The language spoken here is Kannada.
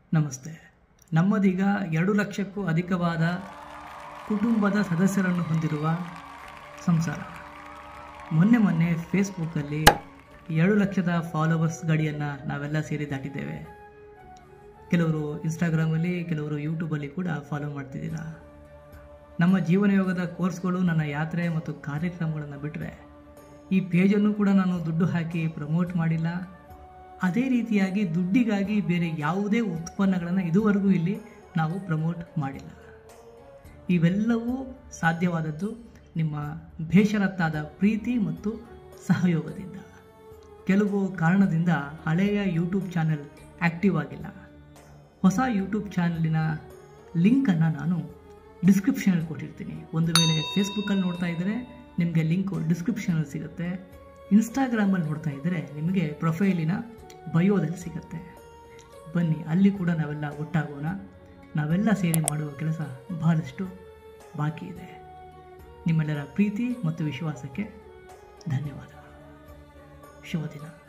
ನಮಸ್ತೆ ನಮ್ಮದೀಗ ಎರಡು ಲಕ್ಷಕ್ಕೂ ಅಧಿಕವಾದ ಕುಟುಂಬದ ಸದಸ್ಯರನ್ನು ಹೊಂದಿರುವ ಸಂಸಾರ ಮೊನ್ನೆ ಮೊನ್ನೆ ಫೇಸ್ಬುಕ್ಕಲ್ಲಿ ಎರಡು ಲಕ್ಷದ ಫಾಲೋವರ್ಸ್ ಗಡಿಯನ್ನು ನಾವೆಲ್ಲ ಸೇರಿ ದಾಟಿದ್ದೇವೆ ಕೆಲವರು ಇನ್ಸ್ಟಾಗ್ರಾಮಲ್ಲಿ ಕೆಲವರು ಯೂಟ್ಯೂಬಲ್ಲಿ ಕೂಡ ಫಾಲೋ ಮಾಡ್ತಿದ್ದೀರಾ ನಮ್ಮ ಜೀವನ ಯೋಗದ ಕೋರ್ಸ್ಗಳು ನನ್ನ ಯಾತ್ರೆ ಮತ್ತು ಕಾರ್ಯಕ್ರಮಗಳನ್ನು ಬಿಟ್ಟರೆ ಈ ಪೇಜನ್ನು ಕೂಡ ನಾನು ದುಡ್ಡು ಹಾಕಿ ಪ್ರಮೋಟ್ ಮಾಡಿಲ್ಲ ಅದೇ ರೀತಿಯಾಗಿ ದುಡ್ಡಿಗಾಗಿ ಬೇರೆ ಯಾವುದೇ ಉತ್ಪನ್ನಗಳನ್ನು ಇದುವರೆಗೂ ಇಲ್ಲಿ ನಾವು ಪ್ರಮೋಟ್ ಮಾಡಿಲ್ಲ ಇವೆಲ್ಲವೂ ಸಾಧ್ಯವಾದದ್ದು ನಿಮ್ಮ ಬೇಷರತ್ತಾದ ಪ್ರೀತಿ ಮತ್ತು ಸಹಯೋಗದಿಂದ ಕೆಲವು ಕಾರಣದಿಂದ ಹಳೆಯ ಯೂಟ್ಯೂಬ್ ಚಾನೆಲ್ ಆ್ಯಕ್ಟಿವ್ ಆಗಿಲ್ಲ ಹೊಸ ಯೂಟ್ಯೂಬ್ ಚಾನಲಿನ ಲಿಂಕನ್ನು ನಾನು ಡಿಸ್ಕ್ರಿಪ್ಷನಲ್ಲಿ ಕೊಟ್ಟಿರ್ತೀನಿ ಒಂದು ವೇಳೆ ಫೇಸ್ಬುಕ್ಕಲ್ಲಿ ನೋಡ್ತಾ ಇದ್ದರೆ ನಿಮಗೆ ಲಿಂಕು ಡಿಸ್ಕ್ರಿಪ್ಷನಲ್ಲಿ ಸಿಗುತ್ತೆ ಇನ್ಸ್ಟಾಗ್ರಾಮಲ್ಲಿ ನೋಡ್ತಾ ಇದ್ದರೆ ನಿಮಗೆ ಪ್ರೊಫೈಲಿನ ಬಯೋದಲ್ಲಿ ಸಿಗುತ್ತೆ ಬನ್ನಿ ಅಲ್ಲಿ ಕೂಡ ನಾವೆಲ್ಲ ಒಟ್ಟಾಗೋಣ ನಾವೆಲ್ಲ ಸೇರಿ ಮಾಡುವ ಕೆಲಸ ಬಹಳಷ್ಟು ಬಾಕಿ ಇದೆ ನಿಮ್ಮೆಲ್ಲರ ಪ್ರೀತಿ ಮತ್ತು ವಿಶ್ವಾಸಕ್ಕೆ ಧನ್ಯವಾದಗಳು ಶುಭ ದಿನ